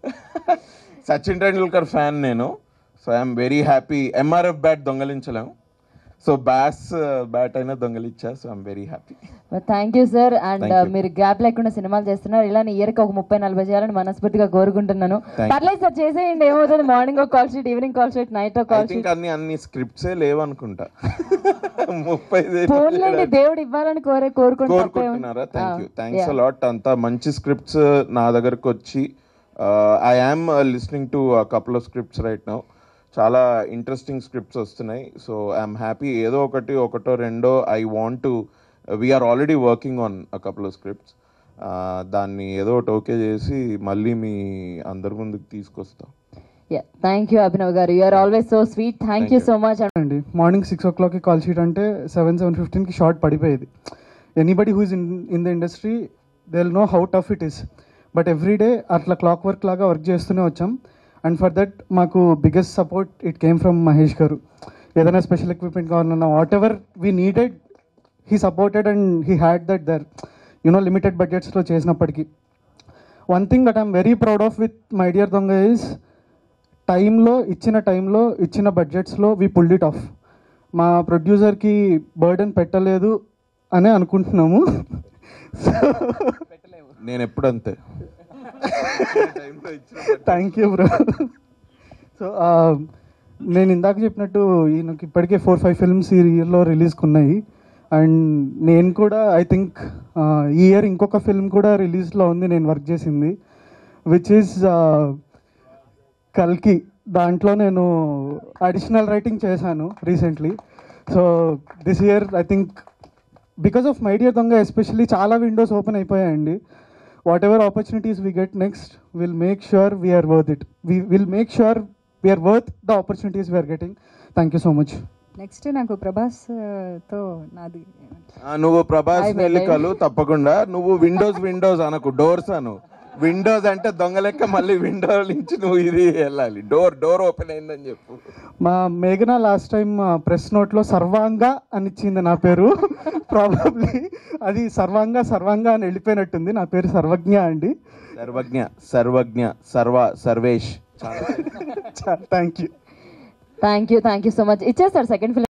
Sachin Tendulkar fan నేను so I'm very happy MRF bat దొంగలించలేము సో బ్యాస్ బ్యాట్ అయినా దొంగలిచ్చా so I'm very happy thank you sir and Thank you. మీరు గ్యాప్ లేకుండా సినిమాలు చేస్తున్నారు ఇలానే ఇయర్కి ఒక ముప్పై నలభై చేయాలని మనస్ఫూర్తిగా కోరుకుంటున్నాను Thank you. పర్లేదు సార్ చేసేయండి ఏమవుతుంది మార్నింగ్ ఒక call sheet evening call sheet night ఒక ఐ కాల్ థింక్ షీట్ అన్ని అన్ని స్క్రిప్ట్సే లేవనుకుంటా ముప్పై ఫోన్లేండి దేవుడు ఇవ్వాలని కోరే కోరుకుంటే కోరుకుంటున్నారా థ్యాంక్ యూ థ్యాంక్స్ లాట్ అంతా మంచి స్క్రిప్ట్స్ నా దగ్గరకు వచ్చి I am listening to couple of scripts right now చాలా ఇంట్రెస్టింగ్ స్క్రిప్ట్స్ వస్తున్నాయి సో ఐఎమ్ హ్యాపీ ఏదో ఒకటి ఒకటో రెండో I want to we're already working on a couple of scripts దాన్ని ఏదో ఒకటి ఓకే చేసి మళ్ళీ మీ అందరి ముందుకు తీసుకొస్తాం థ్యాంక్ యూ అభినవ్ గారు you're always so sweet thank you so much అండి మార్నింగ్ సిక్స్ ఓ క్లాక్కి కాల్ షీట్ అంటే సెవెన్ సెవెన్ ఫిఫ్టీన్కి షార్ట్ పడిపోయేది anybody who is in in the industry they will know how tough it is but every day అట్లా క్లాక్ వర్క్ లాగా వర్క్ చేస్తూనే వచ్చాం అండ్ ఫర్ దట్ మాకు biggest support it came from Mahesh గారు ఏదైనా స్పెషల్ ఎక్విప్మెంట్ కావాలన్నా whatever we needed he supported and he had that there you know limited బడ్జెట్స్లో చేసినప్పటికీ one thing that I'm very proud of with my dear Donga is టైంలో ఇచ్చిన టైంలో ఇచ్చిన బడ్జెట్స్లో వి పుల్డ్ ఇట్ ఆఫ్ మా ప్రొడ్యూసర్కి బర్డెన్ పెట్టలేదు అనే అనుకుంటున్నాము నేను ఎప్పుడు అంతే థ్యాంక్ యూ బ్రో సో నేను ఇందాక చెప్పినట్టు ఈయనకి ఇప్పటికే ఫోర్ ఫైవ్ ఫిల్మ్స్ ఈ ఇయర్లో రిలీజ్కి ఉన్నాయి అండ్ నేను కూడా ఐ థింక్ ఈ ఇయర్ ఇంకొక ఫిల్మ్ కూడా రిలీజ్లో ఉంది నేను వర్క్ చేసింది విచ్ ఈస్ కల్కి దాంట్లో నేను అడిషనల్ రైటింగ్ చేశాను recently so this year I think because of my dear Donga especially చాలా విండోస్ ఓపెన్ అయిపోయాయండి whatever opportunities we get next will make sure we're worth it we will make sure we're worth the opportunities we're getting thank you so much next నాకు ప్రభాస్ ఆ, తో నాది ఆ, నువ్వు ప్రభాస్ Hi, bye, నెల్లికలు తప్పకుండా నువ్వు విండోస్ విండోస్ అనకు డోర్స్ అను విండోస్ అంటే దొంగ లెక్క మళ్ళీ విండో నుంచి నువ్వు ఇది వెళ్ళాలి డోర్ డోర్ ఓపెన్ అయిందని చెప్పు మా మేఘన లాస్ట్ టైం ప్రెస్ నోట్లో సర్వాంగ అని ఇచ్చింది నా పేరు ప్రాబబ్లీ అది సర్వాంగ సర్వాంగ అని వెళ్ళిపోయినట్టుంది నా పేరు సర్వజ్ఞ అండి Sarvagna Sarvagna Sarva Sarvesh thank you thank you thank you so much ఇచ్చేస్తారు సెకండ్ ఫిల్మ్